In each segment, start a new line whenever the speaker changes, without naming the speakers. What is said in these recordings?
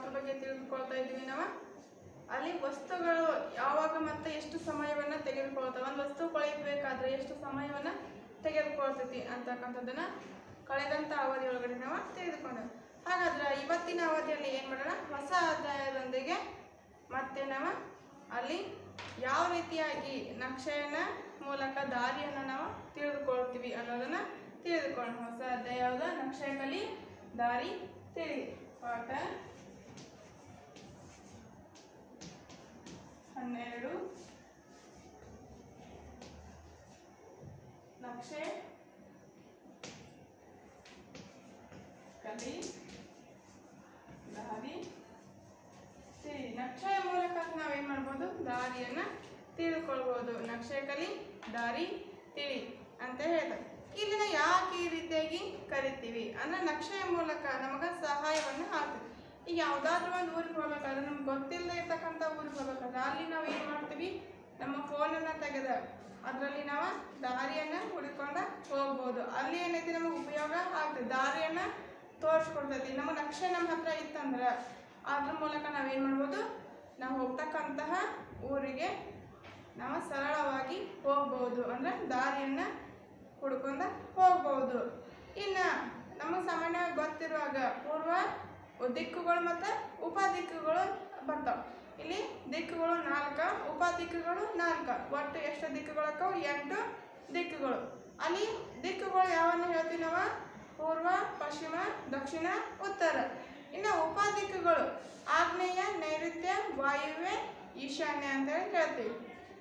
ಅದ್ರ ಬಗ್ಗೆ ತಿಳಿದುಕೊಳ್ತಾ ಇದ್ದೀವಿ ನಾವು ಅಲ್ಲಿ ವಸ್ತುಗಳು ಯಾವಾಗ ಮತ್ತೆ ಎಷ್ಟು ಸಮಯವನ್ನ ತೆಗೆದುಕೊಳ್ತವೆ ಒಂದು ವಸ್ತು ಕೊಳೆಯಬೇಕಾದ್ರೆ ಎಷ್ಟು ಸಮಯವನ್ನ ತೆಗೆದುಕೊಳ್ತೈತಿ ಅಂತಕ್ಕಂಥದ್ದನ್ನ ಕಳೆದಂತ ಅವಧಿ ಒಳಗಡೆ ನಾವು ತಿಳಿದುಕೊಂಡೇವೆ ಹಾಗಾದ್ರೆ ಇವತ್ತಿನ ಅವಧಿಯಲ್ಲಿ ಏನು ಮಾಡೋಣ ಹೊಸ ಅಧ್ಯಾಯದೊಂದಿಗೆ ಮತ್ತೆ ನಾವು ಅಲ್ಲಿ ಯಾವ ರೀತಿಯಾಗಿ ನಕ್ಷೆಯನ್ನ ಮೂಲಕ ದಾರಿಯನ್ನು ನಾವು ತಿಳಿದುಕೊಳ್ತೀವಿ ಅನ್ನೋದನ್ನ ತಿಳಿದುಕೊಳ್ಳೋಣ ಹೊಸ ಅಧ್ಯಾಯ ಯಾವುದು ನಕ್ಷೆ ಕಲಿ ದಾರಿ ತಿಳಿ ಪಾಠ ಹನ್ನೆರಡು ನಕ್ಷೆ ಕಲಿ ದಾರಿ ತಿಳಿ ನಕ್ಷೆಯ ಮೂಲಕ ನಾವೇನ್ ಮಾಡ್ಬೋದು ದಾರಿಯನ್ನ ತಿಳಿದುಕೊಳ್ಬೋದು ನಕ್ಷೆ ಕಲಿ ದಾರಿ ತಿಳಿ ಅಂತ ಹೇಳ್ತಾರೆ ಇಲ್ಲಿನ ಯಾಕೆ ಈ ರೀತಿಯಾಗಿ ಕರಿತೀವಿ ಅಂದ್ರೆ ನಕ್ಷೆಯ ಮೂಲಕ ನಮಗ ಸಹಾಯವನ್ನ ಆಗ್ತದೆ ಈಗ ಯಾವ್ದಾದ್ರು ಒಂದು ಊರಿಗೆ ಹೋಗ್ಬೇಕಾದ್ರೆ ನಮ್ಗೆ ಗೊತ್ತಿಲ್ಲದೆ ಇರ್ತಕ್ಕಂಥ ಊರಿಗೆ ಹೋಗ್ಬೇಕಾದ್ರೆ ಅಲ್ಲಿ ನಾವು ಏನು ಮಾಡ್ತೀವಿ ನಮ್ಮ ಫೋನನ್ನು ತೆಗೆದ ಅದರಲ್ಲಿ ನಾವು ದಾರಿಯನ್ನ ಹುಡುಕೊಂಡ ಹೋಗ್ಬೋದು ಅಲ್ಲಿ ಏನೈತಿ ನಮಗೆ ಉಪಯೋಗ ಆಗ್ತದೆ ದಾರಿಯನ್ನ ತೋರಿಸ್ಕೊಡ್ತೈತಿ ನಮ್ಮ ನಕ್ಷೆ ನಮ್ಮ ಹತ್ರ ಇತ್ತಂದ್ರೆ ಅದ್ರ ಮೂಲಕ ನಾವೇನು ಮಾಡ್ಬೋದು ನಾವು ಹೋಗ್ತಕ್ಕಂತಹ ಊರಿಗೆ ನಾವು ಸರಳವಾಗಿ ಹೋಗ್ಬೋದು ಅಂದ್ರೆ ದಾರಿಯನ್ನ ಹುಡ್ಕೊಂಡ ಹೋಗ್ಬೋದು ಇನ್ನು ನಮಗೆ ಸಾಮಾನ್ಯವಾಗಿ ಗೊತ್ತಿರುವಾಗ ಪೂರ್ವ ದಿಕ್ಕುಗಳು ಮತ್ತು ಉಪ ದಿಕ್ಕುಗಳು ಬರ್ತಾವೆ ಇಲ್ಲಿ ದಿಕ್ಕುಗಳು ನಾಲ್ಕು ಉಪ ದಿಕ್ಕುಗಳು ನಾಲ್ಕು ಒಟ್ಟು ಎಷ್ಟು ದಿಕ್ಕುಗಳು ಅಕ್ಕವು ಎಂಟು ದಿಕ್ಕುಗಳು ಅಲ್ಲಿ ದಿಕ್ಕುಗಳು ಯಾವನ್ನ ಹೇಳ್ತೀವಿ ನಾವು ಪೂರ್ವ ಪಶ್ಚಿಮ ದಕ್ಷಿಣ ಉತ್ತರ ಇನ್ನು ಉಪ ದಿಕ್ಕುಗಳು ಆಗ್ನೇಯ ನೈಋತ್ಯ ವಾಯುವ್ಯ ಈಶಾನ್ಯ ಅಂತ ಹೇಳಿ ಹೇಳ್ತೀವಿ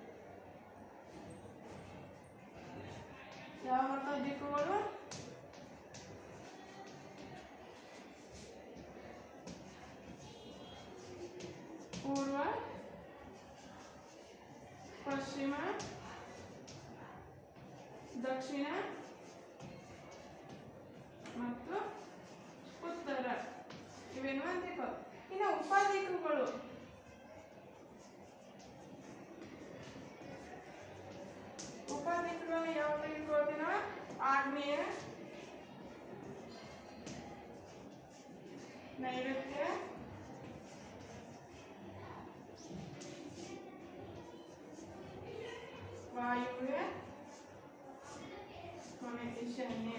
ಯಾವ ಬರ್ತಾವ ದಿಕ್ಕುಗಳು ಪೂರ್ವ ಪಶ್ಚಿಮ ದಕ್ಷಿಣ ಮತ್ತು ಉತ್ತರ ಇವೇನು ದಿಕ್ಕು ಇನ್ನು ಉಪದಿಕ್ಕುಗಳು ಉಪದಿಕ್ಕುಗಳನ್ನು ಯಾವ ತೆಗೆದುಕೊಳ್ತೀವಿ ನಾವು ಆಗ್ನೇಯ ನೈಋತ್ಯ ವಾಯುವ್ಯ ಕೊನೆ ಈಶಾನ್ಯ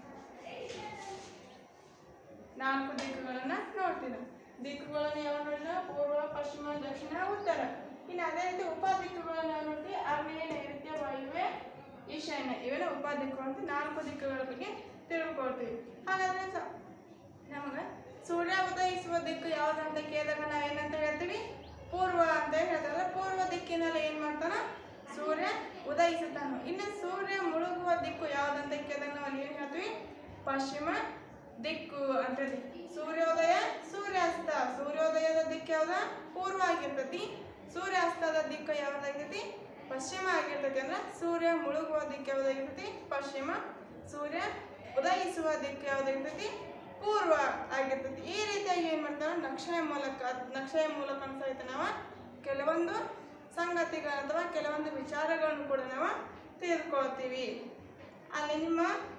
ನಾಲ್ಕು ದಿಕ್ಕುಗಳನ್ನ ನೋಡ್ತೀವಿ ದಿಕ್ಕುಗಳನ್ನು ಯಾವ ನೋಡಿದ ಪೂರ್ವ ಪಶ್ಚಿಮ ದಕ್ಷಿಣ ಉತ್ತರ ಇನ್ನು ಅದೇ ರೀತಿ ಉಪ ದಿಕ್ಕುಗಳನ್ನು ಯಾವ ನೋಡ್ತೀವಿ ಆಗ್ನೇಯ ನೈಋತ್ಯ ವಾಯುವ್ಯ ಈಶಾನ್ಯ ಇವೆಲ್ಲ ಉಪ ದಿಕ್ಕುಗಳು ಅಂತ ನಾಲ್ಕು ದಿಕ್ಕುಗಳ ಬಗ್ಗೆ ತಿಳ್ಕೊಳ್ತೀವಿ ಹಾಗಾದ್ರೆ ಸ ನಮಗೆ ಸೂರ್ಯ ಉದಯಿಸುವ ದಿಕ್ಕು ಯಾವುದಂತ ಕೇಳಿದಾಗ ನಾವು ಏನಂತ ಹೇಳ್ತೀವಿ ಪೂರ್ವ ಅಂತ ಹೇಳ್ತಾರೆ ಪೂರ್ವ ದಿಕ್ಕಿನಲ್ಲಿ ಏನು ಮಾಡ್ತಾನ ಸೂರ್ಯ ಉದಯಿಸುತ್ತಾನೆ ಇನ್ನು ಸೂರ್ಯ ಮುಳುಗುವ ದಿಕ್ಕು ಯಾವುದಂತ ಕೇಳಿದಾಗ ನಾವು ಅಲ್ಲಿ ಏನು ಹೇಳ್ತೀವಿ ಪಶ್ಚಿಮ ದಿಕ್ಕು ಅಂತ ಹೇಳ್ತೀವಿ ಸೂರ್ಯೋದಯ ಸೂರ್ಯಾಸ್ತ ಸೂರ್ಯೋದಯದ ದಿಕ್ಕು ಯಾವ್ದ ಪೂರ್ವ ಆಗಿರ್ತೈತಿ ಸೂರ್ಯಾಸ್ತದ ದಿಕ್ಕು ಯಾವ್ದಾಗಿರ್ತೈತಿ ಪಶ್ಚಿಮ ಆಗಿರ್ತೈತಿ ಅಂದ್ರೆ ಸೂರ್ಯ ಮುಳುಗುವ ದಿಕ್ಕು ಯಾವ್ದಾಗಿರ್ತೈತಿ ಪಶ್ಚಿಮ ಸೂರ್ಯ ಉದಯಿಸುವ ದಿಕ್ಕು ಯಾವ್ದಾಗಿರ್ತೈತಿ ಪೂರ್ವ ಆಗಿರ್ತೈತಿ ಈ ರೀತಿಯಾಗಿ ಏನು ಮಾಡ್ತಾರೆ ನಕ್ಷೆಯ ಮೂಲಕ ನಕ್ಷೆಯ ಮೂಲಕ ಸಹಿತ ನಾವು ಕೆಲವೊಂದು ಸಂಗತಿಗಳು ಅಥವಾ ಕೆಲವೊಂದು ವಿಚಾರಗಳನ್ನು ಕೂಡ ನಾವು ತಿಳಿದುಕೊಳ್ತೀವಿ ಅಲ್ಲಿ ನಿಮ್ಮ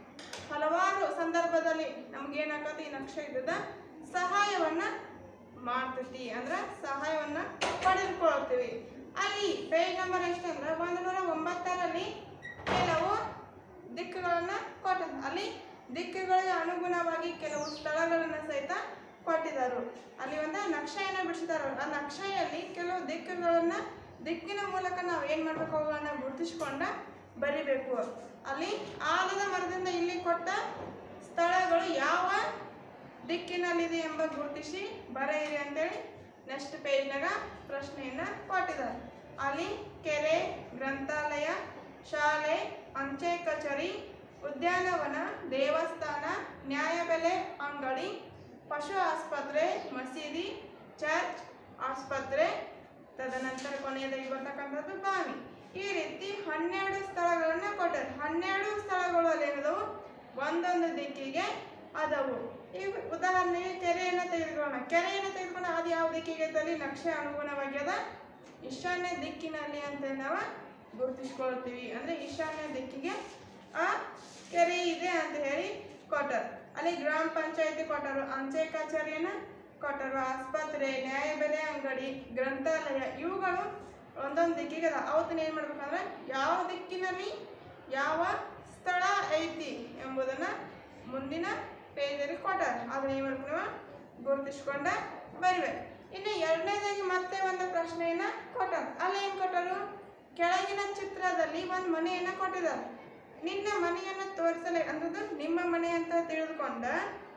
ಹಲವಾರು ಸಂದರ್ಭದಲ್ಲಿ ನಮ್ಗೆ ಏನಾಗತ್ತೆ ಈ ನಕ್ಷೆ ಇದ್ದದ ಸಹಾಯವನ್ನ ಮಾಡ್ತೈತಿ ಅಂದ್ರೆ ಸಹಾಯವನ್ನ ಪಡೆದುಕೊಳ್ತೀವಿ ಅಲ್ಲಿ ಪೇಜ್ ನಂಬರ್ ಎಷ್ಟು ಅಂದ್ರೆ ಒಂದು ನೂರ ಒಂಬತ್ತರಲ್ಲಿ ಕೆಲವು ದಿಕ್ಕುಗಳನ್ನ ಕೊಟ್ಟ ಅಲ್ಲಿ ದಿಕ್ಕುಗಳಿಗೆ ಅನುಗುಣವಾಗಿ ಕೆಲವು ಸ್ಥಳಗಳನ್ನು ಸಹಿತ ಕೊಟ್ಟಿದ್ದಾರೆ ಅಲ್ಲಿ ಒಂದು ನಕ್ಷೆಯನ್ನು ಬಿಡಿಸಿದ್ದಾರೆ ಆ ನಕ್ಷೆಯಲ್ಲಿ ಕೆಲವು ದಿಕ್ಕುಗಳನ್ನ ದಿಕ್ಕಿನ ಮೂಲಕ ನಾವು ಏನು ಮಾಡ್ಬೇಕು ಅವುಗಳನ್ನ ಗುರುತಿಸ್ಕೊಂಡ ಬರಿಬೇಕು ಅಲ್ಲಿ ಆಲದ ಮರದಿಂದ ಇಲ್ಲಿ ಕೊಟ್ಟ ಸ್ಥಳಗಳು ಯಾವ ದಿಕ್ಕಿನಲ್ಲಿದೆ ಎಂಬ ಗುರುತಿಸಿ ಬರೆಯಿರಿ ಅಂತೇಳಿ ನೆಕ್ಸ್ಟ್ ಪೇಜ್ನಾಗ ಪ್ರಶ್ನೆಯನ್ನ ಕೊಟ್ಟಿದ್ದಾರೆ ಅಲ್ಲಿ ಕೆರೆ ಗ್ರಂಥಾಲಯ ಶಾಲೆ ಅಂಚೆ ಕಚೇರಿ ಉದ್ಯಾನವನ ದೇವಸ್ಥಾನ ನ್ಯಾಯಬೆಲೆ ಅಂಗಡಿ ಪಶು ಆಸ್ಪತ್ರೆ ಮಸೀದಿ ಚರ್ಚ್ ಆಸ್ಪತ್ರೆ ತದನಂತರ ಕೊನೆಯದಾಗಿ ಬರ್ತಕ್ಕಂಥದ್ದು ಬಾವಿ ಈ ರೀತಿ ಹನ್ನೆರಡು ಸ್ಥಳಗಳನ್ನ ಕೊಟ್ಟಾರೆ ಹನ್ನೆರಡು ಸ್ಥಳಗಳು ಅಲ್ಲಿ ಏನದವು ಒಂದೊಂದು ದಿಕ್ಕಿಗೆ ಅದವು ಈಗ ಉದಾಹರಣೆಗೆ ಕೆರೆಯನ್ನು ತೆಗೆದುಕೊಳ್ಳೋಣ ಕೆರೆಯನ್ನು ತೆಗೆದುಕೊಂಡು ಅದು ಯಾವ ದಿಕ್ಕಿಗೆ ಐತೆ ಅಲ್ಲಿ ನಕ್ಷೆ ಅನುಗುಣವಾಗಿ ಅದ ಈಶಾನ್ಯ ದಿಕ್ಕಿನಲ್ಲಿ ಅಂತ ನಾವು ಗುರುತಿಸ್ಕೊಳ್ತೀವಿ ಅಂದ್ರೆ ಈಶಾನ್ಯ ದಿಕ್ಕಿಗೆ ಆ ಕೆರೆ ಇದೆ ಅಂತ ಹೇಳಿ ಕೊಟ್ಟರು ಅಲ್ಲಿ ಗ್ರಾಮ ಪಂಚಾಯತಿ ಕೊಟ್ಟರು ಅಂಚೆ ಕಚೇರಿಯನ್ನ ಕೊಟ್ಟರು ಆಸ್ಪತ್ರೆ ನ್ಯಾಯಬೆಲೆ ಅಂಗಡಿ ಗ್ರಂಥಾಲಯ ಇವುಗಳು ಒಂದೊಂದು ದಿಕ್ಕಿಗೆ ಅದ ಅವತ್ತಿನ ಏನು ಮಾಡ್ಬೇಕಂದ್ರೆ ಯಾವ ದಿಕ್ಕಿನಲ್ಲಿ ಯಾವ ಸ್ಥಳ ಐತಿ ಎಂಬುದನ್ನು ಮುಂದಿನ ಪೇಜಲ್ಲಿ ಕೊಟ್ಟಾರೆ ಅದನ್ನ ಏನು ಮಾಡ್ಬೇಕು ನಾವು ಗುರುತಿಸ್ಕೊಂಡ ಬರಿಬೇಕು ಇನ್ನು ಎರಡನೇದಾಗಿ ಮತ್ತೆ ಒಂದು ಪ್ರಶ್ನೆಯನ್ನ ಕೊಟ್ಟಾರ ಅಲ್ಲಿ ಏನು ಕೊಟ್ಟರು ಕೆಳಗಿನ ಚಿತ್ರದಲ್ಲಿ ಒಂದು ಮನೆಯನ್ನ ಕೊಟ್ಟಿದ್ದಾರೆ ನಿನ್ನ ಮನೆಯನ್ನು ತೋರಿಸಲೇ ಅಂಥದ್ದು ನಿಮ್ಮ ಮನೆ ಅಂತ ತಿಳಿದುಕೊಂಡ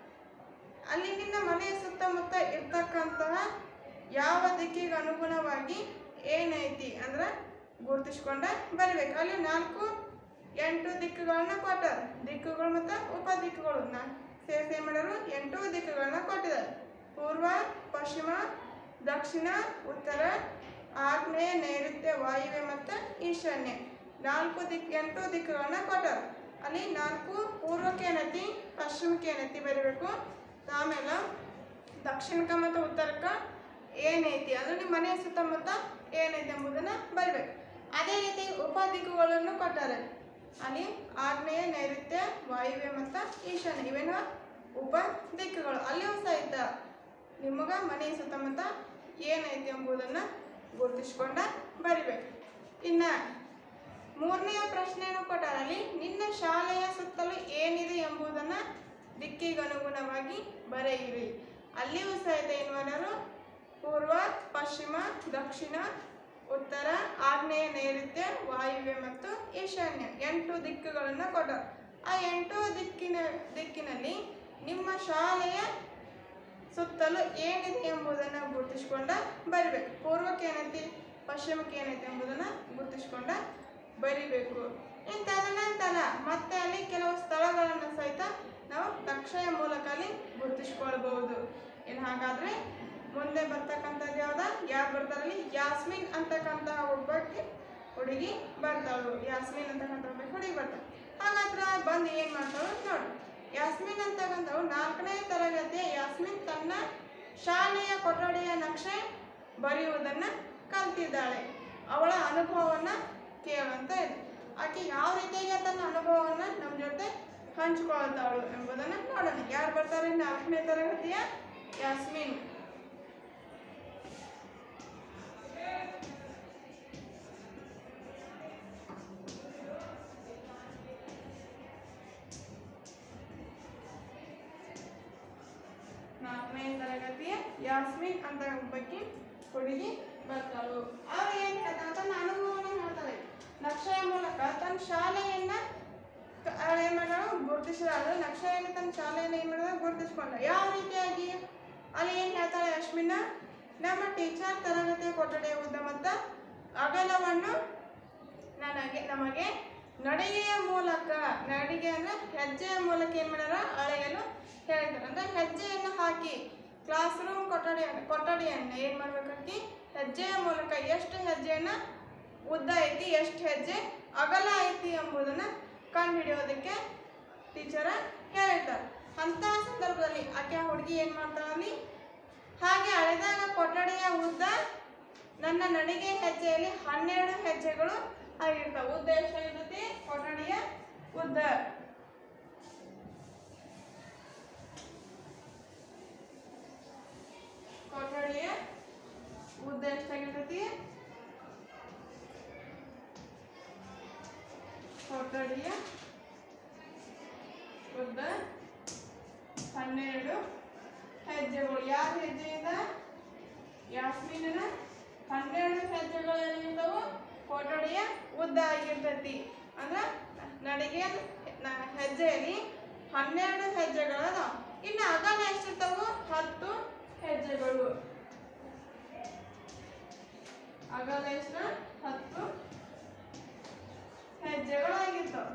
ಅಲ್ಲಿ ನಿನ್ನ ಮನೆಯ ಸುತ್ತಮುತ್ತ ಇರ್ತಕ್ಕಂತಹ ಯಾವ ದಿಕ್ಕಿಗೆ ಅನುಗುಣವಾಗಿ ಏನೈತಿ ಅಂದ್ರೆ ಗುರುತಿಸ್ಕೊಂಡ ಬರಿಬೇಕು ಅಲ್ಲಿ ನಾಲ್ಕು ಎಂಟು ದಿಕ್ಕುಗಳನ್ನ ಕೊಟ್ಟಾರ ದಿಕ್ಕುಗಳು ಮತ್ತು ಉಪ ದಿಕ್ಕುಗಳು ನಾ ಸೇರಿಸಿ ಏನು ಮಾಡ್ಯಾರು ಎಂಟು ದಿಕ್ಕುಗಳನ್ನ ಕೊಟ್ಟಿದ್ದಾರೆ ಪೂರ್ವ ಪಶ್ಚಿಮ ದಕ್ಷಿಣ ಉತ್ತರ ಆಗ್ನೇಯ ನೈಋತ್ಯ ವಾಯುವ್ಯ ಮತ್ತು ಈಶಾನ್ಯ ನಾಲ್ಕು ದಿಕ್ ಎಂಟು ದಿಕ್ಕುಗಳನ್ನ ಕೊಟ್ಟಾರ ಅಲ್ಲಿ ನಾಲ್ಕು ಪೂರ್ವಕ್ಕೆ ಏನೈತಿ ಪಶ್ಚಿಮಕ್ಕೆ ಏನೈತಿ ಬರಿಬೇಕು ಆಮೇಲೆ ದಕ್ಷಿಣಕ್ಕೆ ಮತ್ತು ಉತ್ತರಕ್ಕೆ ಏನೈತಿ ಅಂದ್ರೆ ನಿಮ್ಮ ಮನೆಯ ಸುತ್ತಮುತ್ತ ಏನೈತಿ ಎಂಬುದನ್ನು ಬರಿಬೇಕು ಅದೇ ರೀತಿ ಉಪ ದಿಕ್ಕುಗಳನ್ನು ಕೊಟ್ಟಾರೆ ಅಲ್ಲಿ ಆಗ್ನೇಯ ನೈಋತ್ಯ ವಾಯುವ್ಯ ಮತ್ತು ಈಶಾನ್ಯ ಇವೇನು ಉಪ ದಿಕ್ಕುಗಳು ಅಲ್ಲಿಯೂ ಸಹಿತ ನಿಮಗೆ ಮನೆಯ ಸುತ್ತಮುತ್ತ ಏನೈತಿ ಎಂಬುದನ್ನು ಗುರುತಿಸ್ಕೊಂಡ ಬರಿಬೇಕು ಇನ್ನು ಮೂರನೆಯ ಪ್ರಶ್ನೆಯನ್ನು ಕೊಟ್ಟಾರ ಅಲ್ಲಿ ನಿನ್ನ ಶಾಲೆಯ ಸುತ್ತಲೂ ಏನಿದೆ ಎಂಬುದನ್ನು ದಿಕ್ಕಿಗೆ ಅನುಗುಣವಾಗಿ ಬರೆಯಿರಿ ಅಲ್ಲಿಯೂ ಸಹಿತ ಏನು ಮಾಡ್ಯಾರು ಪೂರ್ವ ಪಶ್ಚಿಮ ದಕ್ಷಿಣ ಉತ್ತರ ಆಗ್ನೇಯ ನೈಋತ್ಯ ವಾಯುವ್ಯ ಮತ್ತು ಈಶಾನ್ಯ ಎಂಟು ದಿಕ್ಕುಗಳನ್ನು ಕೊಟ್ಟಾರ ಆ ಎಂಟು ದಿಕ್ಕಿನ ದಿಕ್ಕಿನಲ್ಲಿ ನಿಮ್ಮ ಶಾಲೆಯ ಸುತ್ತಲೂ ಏನಿದೆ ಎಂಬುದನ್ನು ಗುರುತಿಸ್ಕೊಂಡ ಬರಿಬೇಕು ಪೂರ್ವಕ್ಕೆ ಏನೈತಿ ಪಶ್ಚಿಮಕ್ಕೆ ಏನೈತಿ ಎಂಬುದನ್ನು ಗುರುತಿಸ್ಕೊಂಡ ಬರಿಬೇಕು ಇನ್ನು ತದನಂತರ ಮತ್ತೆ ಅಲ್ಲಿ ಕೆಲವು ಸ್ಥಳಗಳನ್ನು ಸಹಿತ ನಾವು ನಕ್ಷೆಯ ಮೂಲಕ ಅಲ್ಲಿ ಗುರುತಿಸ್ಕೊಳ್ಬಹುದು ಇನ್ನು ಹಾಗಾದ್ರೆ ಮುಂದೆ ಬರ್ತಕ್ಕಂಥದ್ದು ಯಾವ್ದ ಯಾರು ಬರ್ತಾರಲ್ಲಿ ಯಾಸ್ಮಿನ್ ಅಂತಕ್ಕಂತಹ ಒಬ್ಬಕ್ಕೆ ಹುಡುಗಿ ಬರ್ತಾಳು ಯಾಸ್ಮಿನ್ ಅಂತಕ್ಕಂಥ ಒಬ್ಬ ಹುಡುಗಿ ಬರ್ತಾಳೆ ಹಾಗಾದ್ರೆ ಬಂದು ಏನು ಮಾಡ್ತಾಳು ನೋಡಿ ಯಾಸ್ಮಿನ್ ಅಂತಕ್ಕಂಥವು ನಾಲ್ಕನೇ ತರಗತಿಯ ಯಾಸ್ಮಿನ್ ತನ್ನ ಶಾಲೆಯ ಕೊಠಡಿಯ ನಕ್ಷೆ ಬರೆಯುವುದನ್ನು ಕಲ್ತಿದ್ದಾಳೆ ಅವಳ ಅನುಭವವನ್ನು ಕೇಳುವಂತ ಇದೆ ಆಕೆ ಯಾವ ರೀತಿಯಾಗಿ ತನ್ನ ಅನುಭವವನ್ನು ನಮ್ಮ ಜೊತೆ ಹಂಚ್ಕೊಳ್ತಾಳು ಎಂಬುದನ್ನು ನೋಡೋಣ ಯಾರು ಬರ್ತಾರೆ ನಾಲ್ಕನೇ ತರಗತಿಯ ಯಾಸ್ಮಿನ್ ನಾಲ್ಕನೇ ತರಗತಿಯ ಯಾಸ್ಮಿನ್ ಅಂತ ಒಬ್ಬಕ್ಕೆ ಹುಡುಗಿ ಬರ್ತಾಳು ಅವ್ರು ಏನು ಹೇಳ್ತಾರೆ ತನ್ನ ಅನುಭವನ ಹೇಳ್ತಾರೆ ನಕ್ಷೆಯ ಮೂಲಕ ತನ್ನ ಶಾಲೆಯನ್ನ ಕ- ಅವ್ಳು ಏನ್ ಮಾಡ್ಯಾಳು ಗುರುತಿಸಿದಾಳು ನಕ್ಷೆಯಲ್ಲಿ ತನ್ನ ಶಾಲೆಯನ್ನು ಏನು ಮಾಡಿದ ಗುರುತಿಸ್ಕೊಂಡ ಯಾವ ರೀತಿಯಾಗಿ ಅಲ್ಲಿ ಏನು ಹೇಳ್ತಾಳೆ ಅಶ್ವಿನ ನಮ್ಮ ಟೀಚರ್ ತರಗತಿಯ ಕೊಠಡಿಯ ಉದ್ದ ಮತ್ತು ಅಗಲವನ್ನು ನನಗೆ ನಮಗೆ ನಡಿಗೆಯ ಮೂಲಕ ನಡಿಗೆ ಅಂದ್ರೆ ಹೆಜ್ಜೆಯ ಮೂಲಕ ಏನು ಮಾಡ್ಯಾರ ಅಳೆಯಲು ಹೇಳಿದ್ದಾರೆ ಅಂದ್ರೆ ಹೆಜ್ಜೆಯನ್ನು ಹಾಕಿ ಕ್ಲಾಸ್ ರೂಮ್ ಕೊಠಡಿ ಕೊಠಡಿಯನ್ನು ಏನು ಮಾಡ್ಬೇಕಾಕಿ ಹೆಜ್ಜೆಯ ಮೂಲಕ ಎಷ್ಟು ಹೆಜ್ಜೆಯನ್ನು ಉದ್ದ ಐತಿ ಎಷ್ಟು ಹೆಜ್ಜೆ ಅಗಲ ಐತಿ ಎಂಬುದನ್ನು ಕಂಡುಹಿಡಿಯೋದಕ್ಕೆ ಟೀಚರ ಹೇಳಿರ್ತಾರೆ ಅಂತಹ ಸಂದರ್ಭದಲ್ಲಿ ಆಕೆ ಆ ಹುಡುಗಿ ಏನು ಮಾಡ್ತಾಳಲ್ಲಿ ಹಾಗೆ ಅಳೆದಾಗ ಕೊಠಡಿಯ ಉದ್ದ ನನ್ನ ನಡಿಗೆ ಹೆಜ್ಜೆಯಲ್ಲಿ ಹನ್ನೆರಡು ಹೆಜ್ಜೆಗಳು ಆಗಿರ್ತವೆ ಉದ್ದ ಎಷ್ಟಾಗಿರ್ತೈತಿ ಕೊಠಡಿಯ ಉದ್ದ ಕೊಠಡಿಯ ಉದ್ದ ಎಷ್ಟಾಗಿರ್ತೈತಿ ಕೊಠಡಿಯ ಉದ್ದ ಹನ್ನೆರಡು ಹೆಜ್ಜೆಗಳು ಯಾವ ಹೆಜ್ಜೆಯಿಂದ ಯಾಸ್ಮಿನ ಹನ್ನೆರಡು ಹೆಜ್ಜೆಗಳು ಏನಿರ್ತಾವು ಕೊಠಡಿಯ ಉದ್ದ ಆಗಿರ್ತೈತಿ ಅಂದ್ರೆ ನಡಿಗೆ ನ- ಹೆಜ್ಜೆಯಲ್ಲಿ ಹನ್ನೆರಡು ಹೆಜ್ಜೆಗಳು ಅದಾವ ಇನ್ನು ಅಗಲ ಎಷ್ಟಿರ್ತಾವು ಹತ್ತು ಹೆಜ್ಜೆಗಳು ಅಗಲ ಎಷ್ಟು ಹತ್ತು ಹೆಜ್ಜೆಗಳು ಆಗಿರ್ತಾವ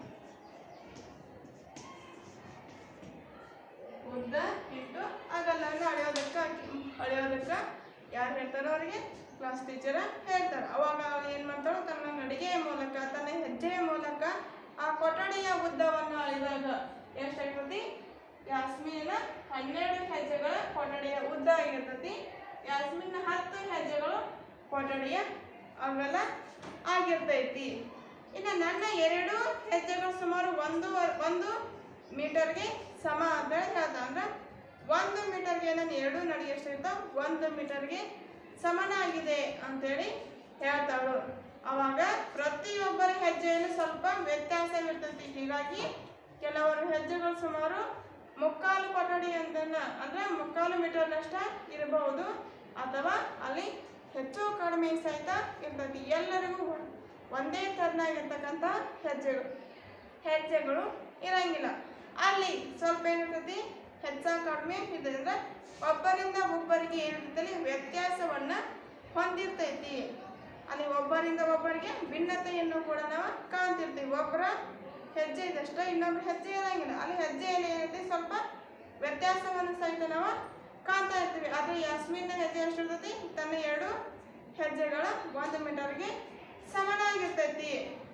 ಉದ್ದ ಇಂಟು ಅಗಲನ್ನು ಅಳೆಯೋದಕ್ಕೆ ಅಳೆಯೋದಕ್ಕೆ ಯಾರು ಹೇಳ್ತಾರೋ ಅವರಿಗೆ ಕ್ಲಾಸ್ ಟೀಚರ್ ಹೇಳ್ತಾರೆ ಅವಾಗ ಅವ್ರು ಏನು ಮಾಡ್ತಾರೋ ತನ್ನ ನಡಿಗೆಯ ಮೂಲಕ ತನ್ನ ಹೆಜ್ಜೆಯ ಮೂಲಕ ಆ ಕೊಠಡಿಯ ಉದ್ದವನ್ನು ಅಳೆದಾಗ ಎಷ್ಟಾಗಿರ್ತೈತಿ ಯಾಸ್ಮಿನ ಹನ್ನೆರಡು ಹೆಜ್ಜೆಗಳ ಕೊಠಡಿಯ ಉದ್ದ ಆಗಿರ್ತೈತಿ ಯಾಸ್ಮಿನ ಹತ್ತು ಹೆಜ್ಜೆಗಳು ಕೊಠಡಿಯ ಅಗಲ ಆಗಿರ್ತೈತಿ ಇನ್ನು ನನ್ನ ಎರಡು ಹೆಜ್ಜೆಗಳು ಸುಮಾರು ಒಂದು ಒಂದು ಮೀಟರ್ಗೆ ಸಮ ಅಂತ ಹೇಳ್ತಾರೆ ಅಂದ್ರೆ ಒಂದು ಮೀಟರ್ಗೆ ನಾನು ಎರಡು ನಡಿ ಎಷ್ಟಿರ್ತಾವ ಒಂದು ಮೀಟರ್ಗೆ ಸಮನಾಗಿದೆ ಅಂತೇಳಿ ಹೇಳ್ತಾಳು ಅವಾಗ ಪ್ರತಿಯೊಬ್ಬರ ಹೆಜ್ಜೆಯಲ್ಲಿ ಸ್ವಲ್ಪ ವ್ಯತ್ಯಾಸವಿರ್ತೈತಿ ಹೀಗಾಗಿ ಕೆಲವರ ಹೆಜ್ಜೆಗಳು ಸುಮಾರು ಮುಕ್ಕಾಲು ಕೊಠಡಿ ಅಂತನ ಅಂದ್ರೆ ಮುಕ್ಕಾಲು ಮೀಟರ್ನಷ್ಟ ಇರಬಹುದು ಅಥವಾ ಅಲ್ಲಿ ಹೆಚ್ಚು ಕಡಿಮೆ ಸಹಿತ ಇರ್ತೈತಿ ಎಲ್ಲರಿಗೂ ಒಂದೇ ಥರನಾಗಿರ್ತಕ್ಕಂಥ ಹೆಜ್ಜೆಗಳು ಹೆಜ್ಜೆಗಳು ಇರಂಗಿಲ್ಲ ಅಲ್ಲಿ ಸ್ವಲ್ಪ ಏನಿರ್ತೈತಿ ಹೆಚ್ಚ ಕಡಿಮೆ ಇದೆ ಅಂದ್ರೆ ಒಬ್ಬರಿಂದ ಒಬ್ಬರಿಗೆ ಏನಿರ್ತೈತಿ ವ್ಯತ್ಯಾಸವನ್ನ ಹೊಂದಿರ್ತೈತಿ ಅಲ್ಲಿ ಒಬ್ಬರಿಂದ ಒಬ್ಬರಿಗೆ ಭಿನ್ನತೆಯನ್ನು ಕೂಡ ನಾವು ಕಾಣ್ತಿರ್ತೀವಿ ಒಬ್ಬರ ಹೆಜ್ಜೆ ಇದಷ್ಟ ಇನ್ನೊಬ್ರ ಹೆಜ್ಜೆ ಇರಂಗಿಲ್ಲ ಅಲ್ಲಿ ಹೆಜ್ಜೆಯಲ್ಲಿ ಏನೈತಿ ಸ್ವಲ್ಪ ವ್ಯತ್ಯಾಸವನ್ನು ಸಹಿತ ನಾವು ಕಾಣ್ತಾ ಇರ್ತೀವಿ ಆದರೆ ಯಾಸ್ಮಿನ್ನ ಹೆಜ್ಜೆ ಎಷ್ಟಿರ್ತೈತಿ ತನ್ನ ಎರಡು ಹೆಜ್ಜೆಗಳ ಒಂದು ಮೀಟರ್ಗೆ ಸಮನಾಗಿರ್ತೈತಿ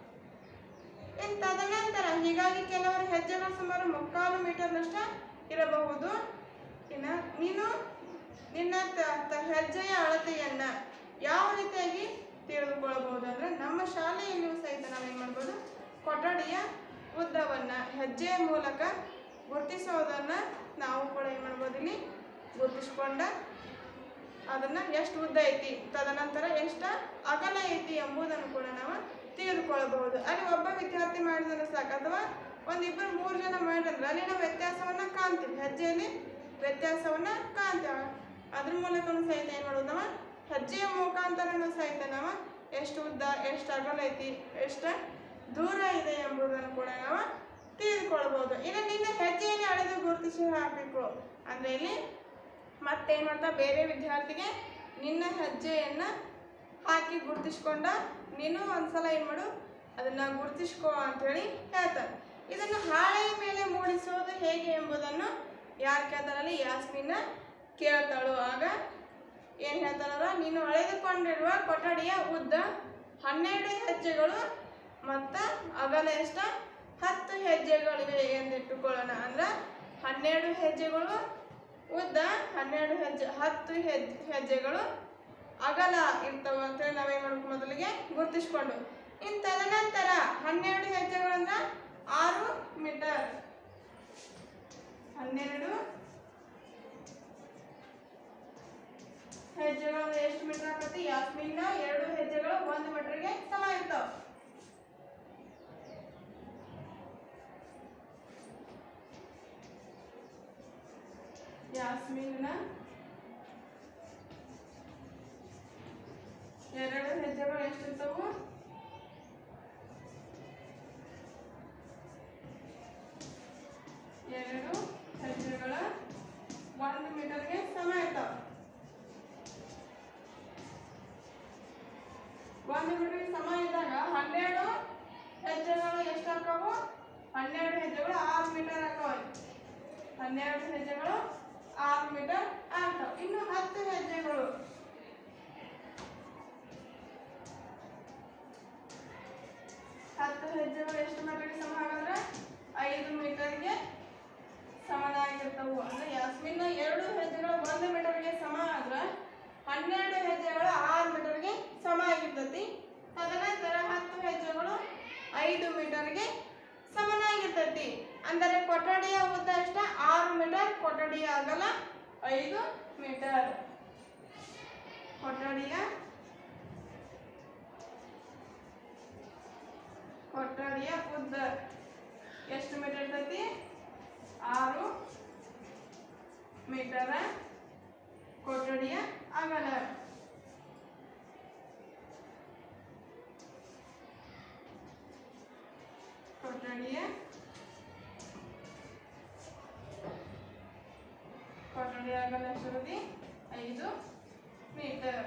ಇನ್ನು ತದನಂತರ ಹೀಗಾಗಿ ಕೆಲವರ ಹೆಜ್ಜೆಗಳು ಸುಮಾರು ಮುಕ್ಕಾಲು ಮೀಟರ್ನಷ್ಟ ಇರಬಹುದು ಇನ್ನು ನೀನು ನಿನ್ನ ತ- ತ- ಹೆಜ್ಜೆಯ ಅಳತೆಯನ್ನ ಯಾವ ರೀತಿಯಾಗಿ ತಿಳಿದುಕೊಳ್ಳಬಹುದು ಅಂದ್ರೆ ನಮ್ಮ ಶಾಲೆಯಲ್ಲಿಯೂ ಸಹಿತ ನಾವೇನು ಮಾಡ್ಬೋದು ಕೊಠಡಿಯ ಉದ್ದವನ್ನ ಹೆಜ್ಜೆಯ ಮೂಲಕ ಗುರುತಿಸೋದನ್ನ ನಾವು ಕೂಡ ಏನು ಮಾಡ್ಬೋದು ಇಲ್ಲಿ ಗುರುತಿಸ್ಕೊಂಡ ಅದನ್ನ ಎಷ್ಟು ಉದ್ದ ಐತಿ ತದನಂತರ ಎಷ್ಟು ಅಗಲ ಐತಿ ಎಂಬುದನ್ನು ಕೂಡ ನಾವು ತಿಳಿದುಕೊಳ್ಳಬಹುದು ಅಲ್ಲಿ ಒಬ್ಬ ವಿದ್ಯಾರ್ಥಿ ಮಾಡಿದ್ರೆ ಸಾಕು ಅಥವಾ ಒಂದಿಬ್ಬರು ಮೂರು ಜನ ಮಾಡಿದ್ರೆ ಅಲ್ಲಿ ನಾವು ವ್ಯತ್ಯಾಸವನ್ನ ಕಾಣ್ತೀವಿ ಹೆಜ್ಜೆಯಲ್ಲಿ ವ್ಯತ್ಯಾಸವನ್ನ ಕಾಣ್ತೇವೆ ಅದ್ರ ಮೂಲಕನೂ ಸಹಿತ ಏನು ಮಾಡೋದು ನಾವು ಹೆಜ್ಜೆಯ ಮುಖಾಂತರನೂ ಸಹಿತ ನಾವು ಎಷ್ಟು ಉದ್ದ ಎಷ್ಟು ಅಗಲ ಐತಿ ಎಷ್ಟು ದೂರ ಇದೆ ಎಂಬುದನ್ನು ಕೂಡ ನಾವು ತಿಳಿದುಕೊಳ್ಬಹುದು ಇನ್ನು ನಿನ್ನ ಹೆಜ್ಜೆಯಲ್ಲಿ ಅಳೆದು ಗುರುತಿಸಿ ಹಾಕಬೇಕು ಅಂದ್ರೆ ಇಲ್ಲಿ ಮತ್ತೇನು ಮಾಡ್ತಾ ಬೇರೆ ವಿದ್ಯಾರ್ಥಿಗೆ ನಿನ್ನ ಹೆಜ್ಜೆಯನ್ನ ಹಾಕಿ ಗುರುತಿಸ್ಕೊಂಡ ನೀನು ಒಂದ್ಸಲ ಏನು ಮಾಡು ಅದನ್ನ ಗುರುತಿಸ್ಕೋ ಅಂತೇಳಿ ಹೇಳ್ತಾರೆ ಇದನ್ನು ಹಾಳೆಯ ಮೇಲೆ ಮೂಡಿಸುವುದು ಹೇಗೆ ಎಂಬುದನ್ನು ಯಾರು ಕೇಳ್ತಾರಲ್ಲಿ ಯಾಸ್ಮಿನ ಕೇಳ್ತಾಳು ಆಗ ಏನು ಹೇಳ್ತಾರ ನೀನು ಅಳೆದುಕೊಂಡಿರುವ ಕೊಠಡಿಯ ಉದ್ದ ಹನ್ನೆರಡು ಹೆಜ್ಜೆಗಳು ಮತ್ತು ಅಗಲ ಎಷ್ಟ ಹತ್ತು ಹೆಜ್ಜೆಗಳಿವೆ ಎಂದಿಟ್ಟುಕೊಳ್ಳೋಣ ಅಂದ್ರೆ ಹನ್ನೆರಡು ಹೆಜ್ಜೆಗಳು ಉದ್ದ ಹನ್ನೆರಡು ಹೆಜ್ಜೆ ಹತ್ತು ಹೆಜ್ಜೆ ಹೆಜ್ಜೆಗಳು ಅಗಲ ಇರ್ತವ ಅಂತೇಳಿ ನಾವೇನು ಮಾಡ್ಬೇಕು ಮೊದಲಿಗೆ ಗುರುತಿಸ್ಕೊಂಡು ಇನ್ನು ತದನಂತರ ಹನ್ನೆರಡು ಹೆಜ್ಜೆಗಳಂದ್ರೆ ಆರು ಮೀಟರ್ ಹನ್ನೆರಡು ಹೆಜ್ಜೆಗಳು ಅಂದ್ರೆ ಎಷ್ಟು ಮೀಟರ್ ಆಗ್ತೈತಿ ಯಾಸ್ಮಿನ್ನ ಎರಡು ಹೆಜ್ಜೆಗಳು ಒಂದು ಮೀಟರ್ಗೆ ಸಮ ಇರ್ತಾವ ಯಾಸ್ಮಿನ್ನ ಎರಡು ಹೆಜ್ಜೆಗಳು ಎಷ್ಟಿರ್ತವು ಎರಡು ಹೆಜ್ಜೆಗಳ ಒಂದು ಮೀಟರ್ಗೆ ಸಮ ಇರ್ತಾವ ಒಂದು ಮೀಟರ್ಗೆ ಸಮ ಇದ್ದಾಗ ಹನ್ನೆರಡು ಹೆಜ್ಜೆಗಳು ಎಷ್ಟು ಹಾಕವು ಹನ್ನೆರಡು ಹೆಜ್ಜೆಗಳು ಆರು ಮೀಟರ್ ಹಾಕವ ಹನ್ನೆರಡು ಹೆಜ್ಜೆಗಳು ಆರು ಮೀಟರ್ ಆಗ್ತಾವ ಇನ್ನು ಹತ್ತು ಹೆಜ್ಜೆಗಳು ಹತ್ತು ಹೆಜ್ಜೆಗಳು ಎಷ್ಟು ಮೀಟರ್ಗೆ ಸಮ ಹಾಗಾದ್ರೆ ಐದು ಮೀಟರ್ಗೆ ಸಮನಾಗಿರ್ತವು ಅಂದ್ರೆ ಯಾಸ್ಮಿನ್ನ ಎರಡು ಹೆಜ್ಜೆಗಳು ಒಂದು ಮೀಟರ್ಗೆ ಸಮ ಆದ್ರೆ ಹನ್ನೆರಡು ಹೆಜ್ಜೆಗಳು ಆರು ಮೀಟರ್ಗೆ ಸಮ ಆಗಿರ್ತೈತಿ ತದನಂತರ ಹತ್ತು ಹೆಜ್ಜೆಗಳು ಐದು ಮೀಟರ್ಗೆ ಸಮನಾಗಿರ್ತೈತಿ ಅಂದರೆ ಕೊಠಡಿಯ ಉದ್ದ ಎಷ್ಟ ಆರು ಮೀಟರ್ ಕೊಠಡಿಯ ಅಗಲ ಐದು ಮೀಟರ್ ಕೊಠಡಿಯ ಕೊಠಡಿಯ ಉದ್ದ ಎಷ್ಟು ಮೀಟರ್ ಇರ್ತೈತಿ ಆರು ಮೀಟರ ಕೊಠಡಿಯ ಅಗಲ ಕೊಠಡಿಯ ಕೊಠಡಿಯ ಅಗಲ ಎಷ್ಟಿರ್ತೈತಿ ಐದು ಮೀಟರ್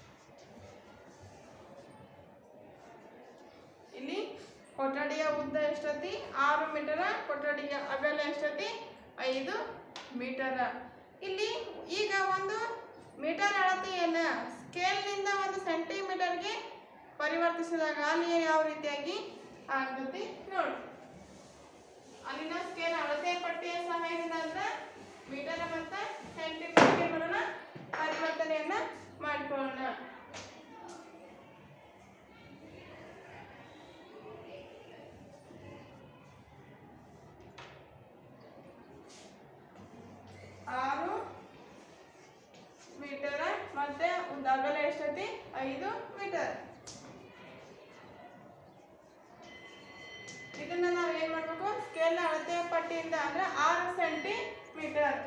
ಇಲ್ಲಿ ಕೊಠಡಿಯ ಉದ್ದ ಎಷ್ಟತಿ ಆರು ಮೀಟರ ಕೊಠಡಿಯ ಅಗಲ ಎಷ್ಟತಿ ಐದು ಮೀಟರ ಇಲ್ಲಿ ಈಗ ಒಂದು ಮೀಟರ್ ಅಳತೆಯನ್ನ ಸ್ಕೇಲ್ನಿಂದ ಒಂದು ಸೆಂಟಿಮೀಟರ್ಗೆ ಪರಿವರ್ತಿಸಿದಾಗ ಅಲ್ಲಿ ಯಾವ ರೀತಿಯಾಗಿ ಆಗ್ತತಿ ನೋಡಿ ಅಲ್ಲಿನ ಸ್ಕೇಲ್ ಅಳತೆ ಪಟ್ಟಿಯ ಸಹಾಯದಿಂದ ಅಂದ್ರೆ ಮೀಟರ್ ಮತ್ತು ಸೆಂಟಿಮೀಟರ್ಗೆ ಮಾಡೋಣ ಪರಿವರ್ತನೆಯನ್ನ ಮಾಡಿಕೊಳ್ಳೋಣ ಆರು ಐದು ಮೀಟರ್ ಇದನ್ನ ನಾವು ಏನ್ ಮಾಡ್ಬೇಕು ಸ್ಕೇಲ್ನ ಅಳತೆ ಪಟ್ಟಿಯಿಂದ ಅಂದ್ರೆ ಆರು ಸೆಂಟಿಮೀಟರ್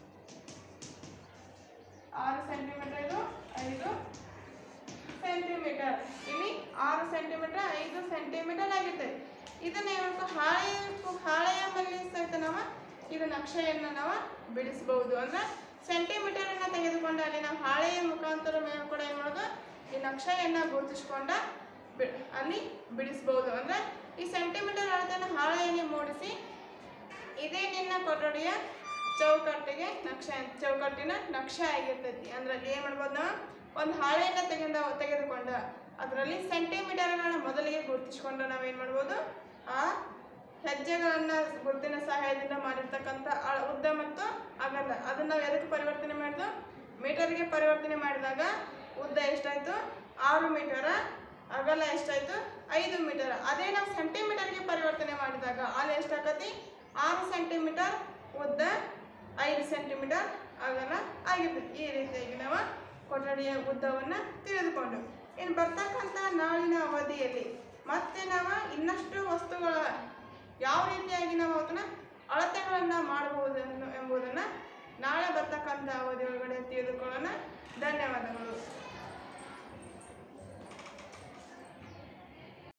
ಆರು ಸೆಂಟಿಮೀಟರ್ ಇದು ಐದು ಸೆಂಟಿಮೀಟರ್ ಇಲ್ಲಿ ಆರು ಸೆಂಟಿಮೀಟರ್ ಐದು ಸೆಂಟಿಮೀಟರ್ ಆಗಿದೆ ಇದನ್ನ ಏನ್ಬೇಕು ಹಾಳೆ ಹಾಳೆಯ ಮೇಲೆ ಸಹಿತ ನಾವು ಇದು ನಕ್ಷೆಯನ್ನು ನಾವು ಬಿಡಿಸಬಹುದು ಅಂದ್ರೆ ಸೆಂಟಿಮೀಟರ್ ಅನ್ನ ತೆಗೆದುಕೊಂಡು ಅಲ್ಲಿ ನಾವು ಹಾಳೆಯ ಮುಖಾಂತರ ಮೇಲೆ ಕೂಡ ಏನ್ ಮಾಡೋದು ಈ ನಕ್ಷೆಯನ್ನ ಗುರುತಿಸ್ಕೊಂಡ ಬಿ- ಅಲ್ಲಿ ಬಿಡಿಸಬಹುದು ಅಂದ್ರೆ ಈ ಸೆಂಟಿಮೀಟರ್ ಅಳತೆಯನ್ನು ಹಾಳೆಯಲ್ಲಿ ಮೂಡಿಸಿ ಇದೇ ನಿನ್ನ ಕೊಠಡಿಯ ಚೌಕಟ್ಟಿಗೆ ನಕ್ಷೆ ಚೌಕಟ್ಟಿನ ನಕ್ಷೆ ಆಗಿರ್ತೈತಿ ಅಂದ್ರೆ ಅಲ್ಲಿ ಏನ್ ಮಾಡ್ಬೋದು ನಾವು ಒಂದು ಹಾಳೆಯನ್ನ ತೆಗೆದ ತೆಗೆದುಕೊಂಡ ಅದರಲ್ಲಿ ಸೆಂಟಿಮೀಟರ್ಗಳನ್ನ ಮೊದಲಿಗೆ ಗುರುತಿಸ್ಕೊಂಡು ನಾವೇನ್ ಮಾಡ್ಬೋದು ಆ ಹೆಜ್ಜೆಗಳನ್ನ ಗುರುತಿನ ಸಹಾಯದಿಂದ ಮಾಡಿರ್ತಕ್ಕಂಥ ಅಳ- ಉದ್ದ ಮತ್ತು ಅಗಲ ಅದನ್ನ ನಾವು ಎದಕ್ಕೆ ಪರಿವರ್ತನೆ ಮಾಡಿದ್ವು ಮೀಟರ್ಗೆ ಪರಿವರ್ತನೆ ಮಾಡಿದಾಗ ಉದ್ದ ಎಷ್ಟಾಯ್ತು ಆರು ಮೀಟರ ಅಗಲ ಎಷ್ಟಾಯ್ತು ಐದು ಮೀಟರ್ ಅದೇ ನಾವು ಸೆಂಟಿಮೀಟರ್ಗೆ ಪರಿವರ್ತನೆ ಮಾಡಿದಾಗ ಅಲ್ಲಿ ಎಷ್ಟಾಕತಿ ಆರು ಸೆಂಟಿಮೀಟರ್ ಉದ್ದ ಐದು ಸೆಂಟಿಮೀಟರ್ ಅಗಲ ಆಗಿರ್ತೈತಿ ಈ ರೀತಿಯಾಗಿ ನಾವು ಕೊಠಡಿಯ ಉದ್ದವನ್ನು ತಿಳಿದುಕೊಂಡು ಇನ್ನು ಬರ್ತಕ್ಕಂಥ ನಾಳಿನ ಅವಧಿಯಲ್ಲಿ ಮತ್ತೆ ನಾವು ಇನ್ನಷ್ಟು ವಸ್ತುಗಳ ಯಾವ ರೀತಿಯಾಗಿ ನಾವು ಅದನ್ನ ಅಳತೆಗಳನ್ನು ಮಾಡಬಹುದು ಎಂಬುದನ್ನು ನಾಳೆ ಬರ್ತಕ್ಕಂಥ ಅವಧಿ ಒಳಗಡೆ ತಿಳಿದುಕೊಳ್ಳೋಣ ಧನ್ಯವಾದಗಳು